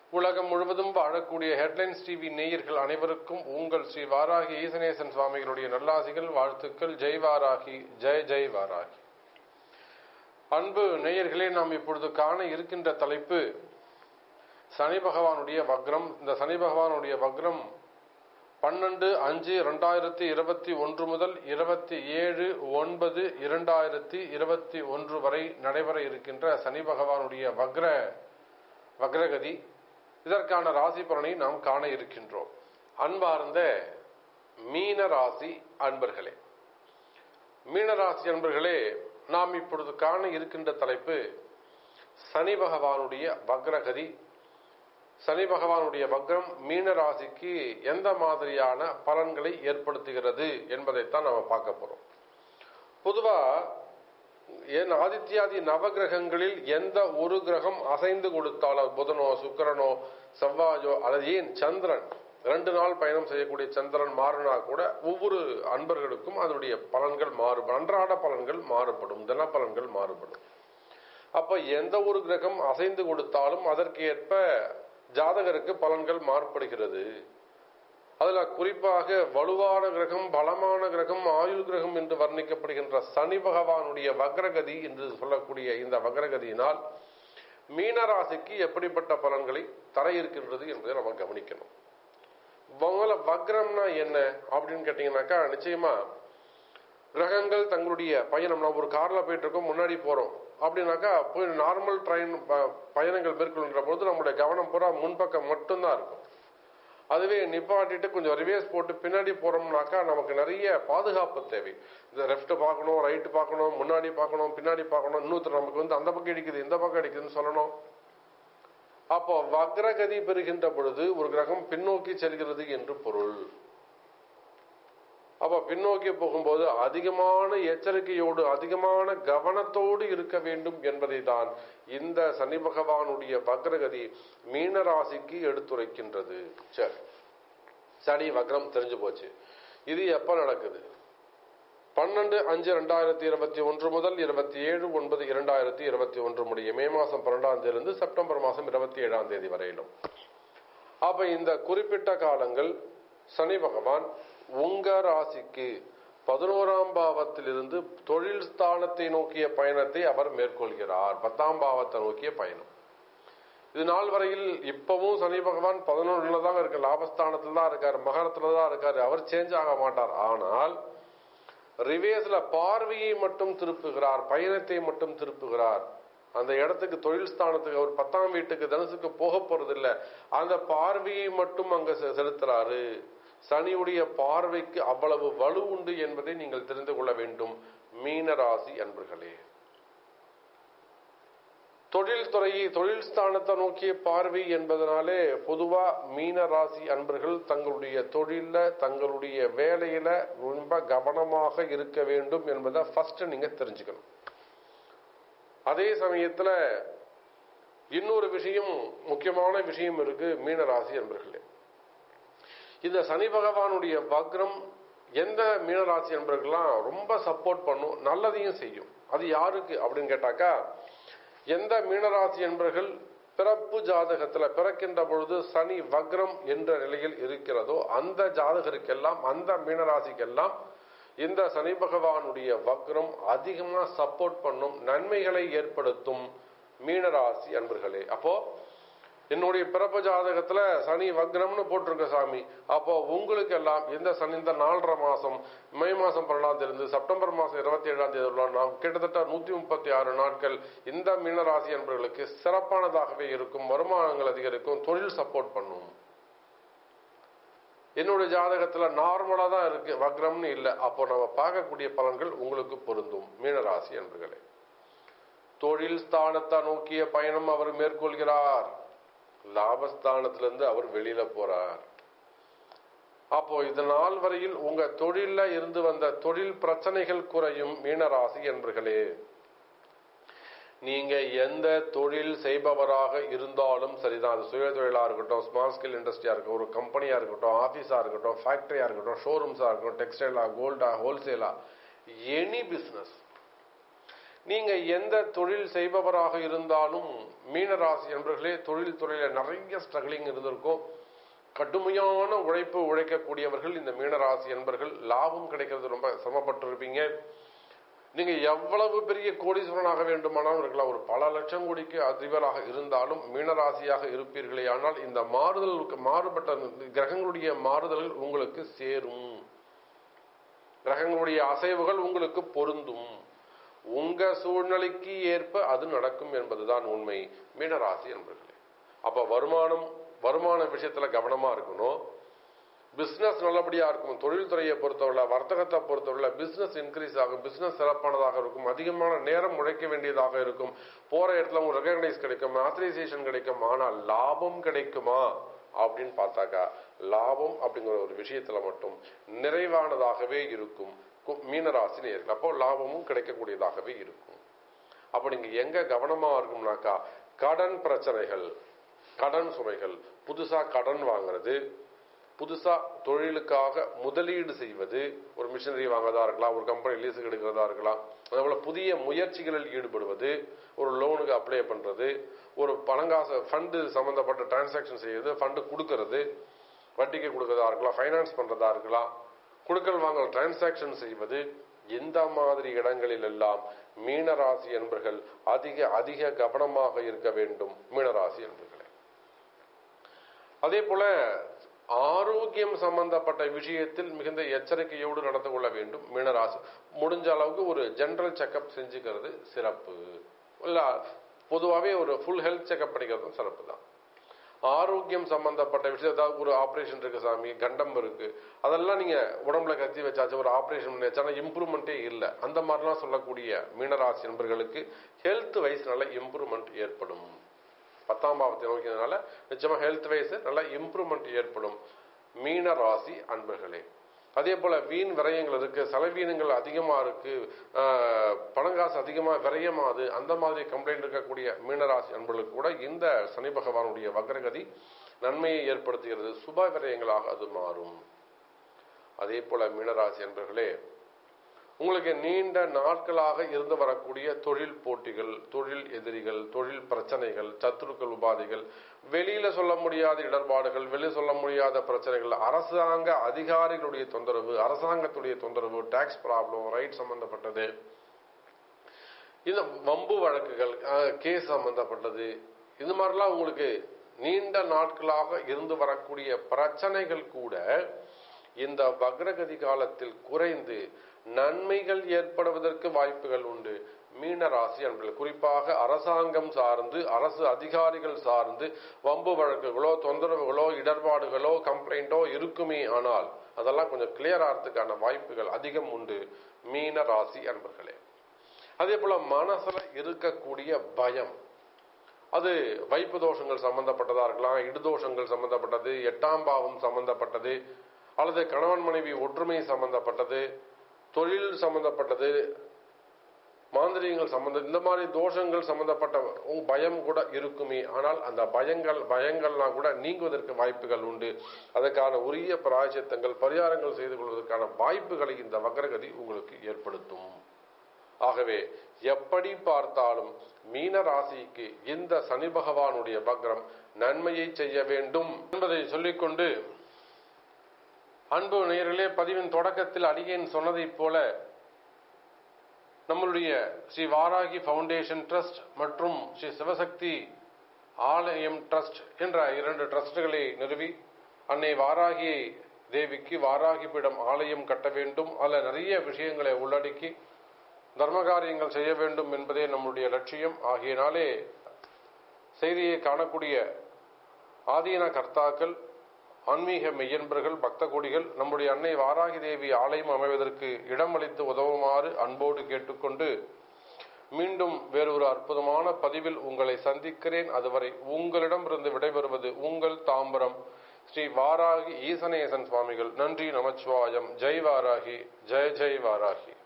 உலகம் முழுவதும் வாழக்கூடிய ஹெட்லைன்ஸ் டிவி நேயர்கள் அனைவருக்கும் உங்கள் ஸ்ரீ வாராகி ஈசனேசன் சுவாமிகளுடைய நல்லாசிகள் வாழ்த்துக்கள் ஜெய் வாராகி ஜெய் ஜெய் வாராகி அன்பு நேயர்களே நாம் இப்பொழுது காண இருக்கின்ற தலைப்பு சனி பகவானுடைய வக்ரம் இந்த சனி பகவானுடைய வக்ரம் பன்னெண்டு அஞ்சு இரண்டாயிரத்தி இருபத்தி ஒன்று முதல் இருபத்தி ஏழு ஒன்பது இரண்டாயிரத்தி இருபத்தி ஒன்று வரை நடைபெற இருக்கின்ற சனி பகவானுடைய வக்ர வக்ரகதி இதற்கான ராசி பலனை நாம் காண இருக்கின்றோம் அன்பார்ந்த மீன ராசி அன்பர்களே மீனராசி அன்பர்களே நாம் இப்பொழுது காண இருக்கின்ற தலைப்பு சனி பகவானுடைய வக்ரகதி சனி பகவானுடைய வக்ரம் மீன ராசிக்கு எந்த மாதிரியான பலன்களை ஏற்படுத்துகிறது என்பதைத்தான் நம்ம பார்க்க போறோம் பொதுவா என் ஆதித்யாதி நவகிரகங்களில் எந்த ஒரு கிரகம் அசைந்து கொடுத்தாலும் புதனோ சுக்கரனோ செவ்வாயோ அல்லது ஏன் சந்திரன் ரெண்டு நாள் பயணம் செய்யக்கூடிய சந்திரன் மாறினா கூட ஒவ்வொரு அன்பர்களுக்கும் அதனுடைய பலன்கள் மாறுபடும் அன்றாட பலன்கள் மாறுபடும் தின பலன்கள் மாறுபடும் அப்ப எந்த ஒரு கிரகம் அசைந்து கொடுத்தாலும் அதற்கு ஏற்ப ஜாதகருக்கு பலன்கள் மாறுபடுகிறது அதுல குறிப்பாக வலுவான கிரகம் பலமான கிரகம் ஆயுள் கிரகம் என்று வர்ணிக்கப்படுகின்ற சனி பகவானுடைய வக்ரகதி என்று சொல்லக்கூடிய இந்த வக்ரகதியினால் மீனராசிக்கு எப்படிப்பட்ட பலன்களை தர இருக்கின்றது என்பதை நம்ம கவனிக்கணும் முதல்ல வக்ரம்னா என்ன அப்படின்னு கேட்டீங்கன்னாக்கா நிச்சயமா கிரகங்கள் தங்களுடைய பயணம் நம்ம ஒரு கார்ல போயிட்டு இருக்கோம் முன்னாடி போறோம் அப்படின்னாக்கா போய் நார்மல் ட்ரெயின் பயணங்கள் மேற்கொள்கின்ற பொழுது நம்முடைய கவனம் பூரா முன்பக்கம் மட்டும்தான் இருக்கும் அதுவே நிப்பாட்டிட்டு கொஞ்சம் ரிவேஸ் போட்டு பின்னாடி போறோம்னாக்கா நமக்கு நிறைய பாதுகாப்பு தேவை இந்த லெஃப்ட் பார்க்கணும் ரைட்டு பார்க்கணும் முன்னாடி பார்க்கணும் பின்னாடி பார்க்கணும் இன்னொருத்தர் நமக்கு வந்து அந்த பக்கம் அடிக்குது இந்த பக்கம் அடிக்குதுன்னு சொல்லணும் அப்போ வக்ரகதி பெறுகின்ற பொழுது ஒரு கிரகம் பின்னோக்கி செல்கிறது என்று பொருள் அப்ப பின்னோக்கி போகும்போது அதிகமான எச்சரிக்கையோடு அதிகமான கவனத்தோடு இருக்க வேண்டும் என்பதை தான் இந்த சனி பகவானுடைய வக்ரகதி மீன ராசிக்கு எடுத்துரைக்கின்றது சரி சனி வக்ரம் தெரிஞ்சு போச்சு இது எப்ப நடக்குது பன்னெண்டு அஞ்சு ரெண்டாயிரத்தி இருபத்தி ஒன்று முதல் இருபத்தி ஏழு ஒன்பது இரண்டாயிரத்தி இருபத்தி ஒன்று முடிய மே மாசம் பன்னெண்டாம் தேதியிலிருந்து செப்டம்பர் மாசம் இருபத்தி ஏழாம் தேதி வரையிலும் அப்ப இந்த குறிப்பிட்ட காலங்கள் சனி பகவான் உங்க ராசிக்கு பதினோராம் பாவத்திலிருந்து தொழில் ஸ்தானத்தை நோக்கிய பயணத்தை அவர் மேற்கொள்கிறார் பத்தாம் பாவத்தை நோக்கிய பயணம் இது நாள் வரையில் இப்பவும் சனி பகவான் பதினொன்றுல தான் இருக்கு லாபஸ்தானத்துல தான் இருக்காரு மகரத்துல தான் இருக்காரு அவர் சேஞ்ச் ஆக மாட்டார் ஆனால் ரிவேஸ்ல பார்வையை மட்டும் திருப்புகிறார் பயணத்தை மட்டும் திருப்புகிறார் அந்த இடத்துக்கு தொழில் ஸ்தானத்துக்கு அவர் பத்தாம் வீட்டுக்கு தனுசுக்கு போக போறது இல்ல அந்த பார்வையை மட்டும் அங்க செலுத்துறாரு சனியுடைய பார்வைக்கு அவ்வளவு வலு உண்டு என்பதை நீங்கள் தெரிந்து கொள்ள வேண்டும் மீனராசி அன்பர்களே தொழில் துறையை தொழில் ஸ்தானத்தை நோக்கிய பார்வை என்பதனாலே பொதுவா மீன ராசி அன்பர்கள் தங்களுடைய தொழில தங்களுடைய வேலையில ரொம்ப கவனமாக இருக்க வேண்டும் என்பதை ஃபர்ஸ்ட் நீங்க தெரிஞ்சுக்கணும் அதே சமயத்துல இன்னொரு விஷயம் முக்கியமான விஷயம் இருக்கு மீன ராசி அன்பர்களே இந்த சனி பகவானுடைய வக்ரம் எந்த மீனராசி என்பர்கள்லாம் ரொம்ப சப்போர்ட் பண்ணும் நல்லதையும் செய்யும் அது யாருக்கு அப்படின்னு கேட்டாக்கா எந்த மீனராசி என்பர்கள் பிறப்பு ஜாதகத்துல பிறக்கின்ற பொழுது சனி வக்ரம் என்ற நிலையில் இருக்கிறதோ அந்த ஜாதகருக்கெல்லாம் அந்த மீனராசிக்கெல்லாம் இந்த சனி பகவானுடைய வக்ரம் அதிகமா சப்போர்ட் பண்ணும் நன்மைகளை ஏற்படுத்தும் மீனராசி அன்பர்களே அப்போ என்னுடைய பிறப்பு ஜாதகத்துல சனி வக்ரம்னு போட்டிருக்க சாமி அப்போ உங்களுக்கு எல்லாம் இந்த சனி இந்த நாலரை மாசம் மே மாசம் பன்னெண்டாம் தேதி செப்டம்பர் மாசம் இருபத்தி ஏழாம் தேதி உள்ள நாம் கிட்டத்தட்ட நூத்தி முப்பத்தி ஆறு நாட்கள் இந்த மீனராசி என்பவர்களுக்கு சிறப்பானதாகவே இருக்கும் வருமானங்கள் அதிகரிக்கும் தொழில் சப்போர்ட் பண்ணும் என்னுடைய ஜாதகத்துல நார்மலா தான் இருக்கு வக்ரம்னு இல்லை அப்போ நம்ம பார்க்கக்கூடிய பலன்கள் உங்களுக்கு பொருந்தும் மீனராசி என்பர்களே தொழில் ஸ்தானத்தை நோக்கிய பயணம் அவர் மேற்கொள்கிறார் லாபஸ்தானத்திலிருந்து அவர் வெளியில போறார் அப்போ இது நாள் வரையில் உங்க தொழில இருந்து வந்த தொழில் பிரச்சனைகள் குறையும் மீனராசி என்பர்களே நீங்க எந்த தொழில் செய்பவராக இருந்தாலும் சரிதான் அது சுய தொழிலா இருக்கட்டும் ஸ்மால் ஸ்கேல் இண்டஸ்ட்ரியா இருக்கட்டும் ஒரு கம்பெனியா இருக்கட்டும் ஆபீஸா இருக்கட்டும் ஃபேக்டரியா இருக்கட்டும் ஷோரூம்ஸா இருக்கட்டும் டெக்ஸ்டைலா கோல்டா ஹோல்சேலா எனி பிசினஸ் நீங்க எந்த தொழில் செய்பவராக இருந்தாலும் மீனராசி என்பர்களே தொழில் துறையில நிறைய ஸ்ட்ரகிளிங் இருந்திருக்கும் கடுமையான உழைப்பு உழைக்கக்கூடியவர்கள் இந்த மீனராசி என்பர்கள் லாபம் கிடைக்கிறது ரொம்ப சிரமப்பட்டு இருப்பீங்க நீங்க எவ்வளவு பெரிய கோடீஸ்வரனாக வேண்டுமானாலும் இருக்கலாம் ஒரு பல லட்சம் கோடிக்கு அதிபராக இருந்தாலும் மீனராசியாக இருப்பீர்களே ஆனால் இந்த மாறுதலுக்கு மாறுபட்ட கிரகங்களுடைய மாறுதல்கள் உங்களுக்கு சேரும் கிரகங்களுடைய அசைவுகள் உங்களுக்கு பொருந்தும் உங்க சூழ்நிலைக்கு ஏற்ப அது நடக்கும் என்பதுதான் உண்மை மீனராசி என்பர்களே அப்ப வருமானம் வருமான விஷயத்துல கவனமா இருக்கணும் பிசினஸ் நல்லபடியா இருக்கும் தொழில்துறையை பொறுத்தவரை வர்த்தகத்தை பொறுத்தவரை பிசினஸ் இன்க்ரீஸ் ஆகும் பிசினஸ் சிறப்பானதாக இருக்கும் அதிகமான நேரம் உழைக்க வேண்டியதாக இருக்கும் போற இடத்துல உங்களுக்கு ரெகனைஸ் கிடைக்கும் ஆத்தரைசேஷன் கிடைக்கும் ஆனால் லாபம் கிடைக்குமா அப்படின்னு பார்த்தாக்கா லாபம் அப்படிங்கிற ஒரு விஷயத்துல மட்டும் நிறைவானதாகவே இருக்கும் கு- மீனராசி நேர்கள் அப்போ லாபமும் கிடைக்கக்கூடியதாகவே இருக்கும் அப்ப நீங்க எங்க கவனமா இருக்கும்னாக்கா கடன் பிரச்சனைகள் கடன் சுமைகள் புதுசா கடன் வாங்குறது புதுசா தொழிலுக்காக முதலீடு செய்வது ஒரு மிஷினரி வாங்குறதா இருக்கலாம் ஒரு கம்பெனி லீஸுக்கு எடுக்கிறதா இருக்கலாம் அதேபோல புதிய முயற்சிகளில் ஈடுபடுவது ஒரு லோனுக்கு அப்ளை பண்றது ஒரு பணங்காசு ஃபண்டு சம்பந்தப்பட்ட டிரான்சாக்ஷன் செய்யறது ஃபண்டு கொடுக்கறது வட்டிக்கு கொடுக்கறதா இருக்கலாம் ஃபைனான்ஸ் பண்றதா இருக்கலாம் கொடுக்கல் வாங்கல் டிரான்சாக்ஷன் செய்வது எந்த மாதிரி இடங்களில் எல்லாம் மீனராசி என்பர்கள் அதிக அதிக கவனமாக இருக்க வேண்டும் மீனராசி என்பர்களே அதே போல ஆரோக்கியம் சம்பந்தப்பட்ட விஷயத்தில் மிகுந்த எச்சரிக்கையோடு நடந்து கொள்ள வேண்டும் மீனராசி முடிஞ்ச அளவுக்கு ஒரு ஜெனரல் செக்கப் செஞ்சுக்கிறது சிறப்பு இல்ல பொதுவாகவே ஒரு ஃபுல் ஹெல்த் செக்கப் பண்ணிக்கிறதும் சிறப்பு தான் ஆரோக்கியம் சம்பந்தப்பட்ட விஷயம் ஏதாவது ஒரு ஆபரேஷன் இருக்கு சாமி கண்டம் இருக்கு அதெல்லாம் நீங்க உடம்புல கத்தி வச்சாச்சு ஒரு ஆபரேஷன் பண்ணி வச்சானா இம்ப்ரூவ்மெண்ட்டே இல்லை அந்த மாதிரிலாம் சொல்லக்கூடிய மீனராசி நண்பர்களுக்கு ஹெல்த் வைஸ் நல்ல இம்ப்ரூவ்மெண்ட் ஏற்படும் பத்தாம் பாவத்தை நோக்கியதுனால நிச்சயமா ஹெல்த் வைஸ் நல்ல இம்ப்ரூவ்மெண்ட் ஏற்படும் மீன ராசி அன்பர்களே அதே போல வீண் விரயங்கள் இருக்கு செலவீனங்கள் அதிகமா இருக்கு ஆஹ், பணங்காசு அதிகமா விரயமாது அந்த மாதிரி கம்ப்ளைண்ட் இருக்கக்கூடிய மீனராசி அன்பர்களுக்கு கூட இந்த சனி பகவானுடைய வக்ரகதி நன்மையை ஏற்படுத்துகிறது சுப விரயங்களாக அது மாறும் அதே போல மீனராசி அன்பர்களே உங்களுக்கு நீண்ட நாட்களாக இருந்து வரக்கூடிய தொழில் போட்டிகள் தொழில் எதிரிகள் தொழில் பிரச்சனைகள் சத்துருக்கள் உபாதைகள் வெளியில சொல்ல முடியாத இடர்பாடுகள் வெளியே சொல்ல முடியாத பிரச்சனைகள் அரசாங்க அதிகாரிகளுடைய தொந்தரவு அரசாங்கத்துடைய தொந்தரவு டாக்ஸ் ப்ராப்ளம் ரைட் சம்பந்தப்பட்டது இந்த வம்பு வழக்குகள் கேஸ் சம்பந்தப்பட்டது இது மாதிரிலாம் உங்களுக்கு நீண்ட நாட்களாக இருந்து வரக்கூடிய பிரச்சனைகள் கூட இந்த வக்ரகதி காலத்தில் குறைந்து நன்மைகள் ஏற்படுவதற்கு வாய்ப்புகள் உண்டு மீன ராசி அன்பர்கள் குறிப்பாக அரசாங்கம் சார்ந்து அரசு அதிகாரிகள் சார்ந்து வம்பு வழக்குகளோ தொந்தரவுகளோ இடர்பாடுகளோ கம்ப்ளைண்டோ இருக்குமே ஆனால் அதெல்லாம் கொஞ்சம் கிளியர் ஆகிறதுக்கான வாய்ப்புகள் அதிகம் உண்டு மீன ராசி அன்பர்களே அதே போல மனசுல இருக்கக்கூடிய பயம் அது வைப்பு தோஷங்கள் சம்பந்தப்பட்டதா இருக்கலாம் இடுதோஷங்கள் சம்பந்தப்பட்டது எட்டாம் பாவம் சம்பந்தப்பட்டது அல்லது கணவன் மனைவி ஒற்றுமை சம்பந்தப்பட்டது தொழில் சம்பந்தப்பட்டது மாந்திரிகங்கள் சம்பந்த இந்த மாதிரி தோஷங்கள் சம்பந்தப்பட்ட உங்க பயம் கூட இருக்குமே ஆனால் அந்த பயங்கள் பயங்கள்லாம் கூட நீங்குவதற்கு வாய்ப்புகள் உண்டு அதற்கான உரிய பிராயச்சித்தங்கள் பரிகாரங்கள் செய்து கொள்வதற்கான வாய்ப்புகளை இந்த வக்ரகதி உங்களுக்கு ஏற்படுத்தும் ஆகவே எப்படி பார்த்தாலும் மீன ராசிக்கு இந்த சனி பகவானுடைய வக்ரம் நன்மையை செய்ய வேண்டும் என்பதை சொல்லிக்கொண்டு அன்பு நேயர்களே பதிவின் தொடக்கத்தில் அடியேன் சொன்னதைப் போல நம்மளுடைய ஸ்ரீ வாராகி ஃபவுண்டேஷன் ட்ரஸ்ட் மற்றும் ஸ்ரீ சிவசக்தி ஆலயம் ட்ரஸ்ட் என்ற இரண்டு ட்ரஸ்டுகளை நிறுவி அன்னை வாராகி தேவிக்கு வாராகி பீடம் ஆலயம் கட்ட வேண்டும் அதில் நிறைய விஷயங்களை உள்ளடக்கி தர்ம காரியங்கள் செய்ய வேண்டும் என்பதே நம்முடைய லட்சியம் ஆகியனாலே செய்தியை காணக்கூடிய ஆதீன கர்த்தாக்கள் ஆன்மீக மெய்யன்பர்கள் பக்த கோடிகள் நம்முடைய அன்னை வாராகி தேவி ஆலயம் அமைவதற்கு இடமளித்து உதவுமாறு அன்போடு கேட்டுக்கொண்டு மீண்டும் வேறொரு அற்புதமான பதிவில் உங்களை சந்திக்கிறேன் அதுவரை உங்களிடமிருந்து விடைபெறுவது உங்கள் தாம்பரம் ஸ்ரீ வாராகி ஈசனேசன் சுவாமிகள் நன்றி நமச்சிவாயம் ஜெய் வாராகி ஜெய ஜெய் வாராகி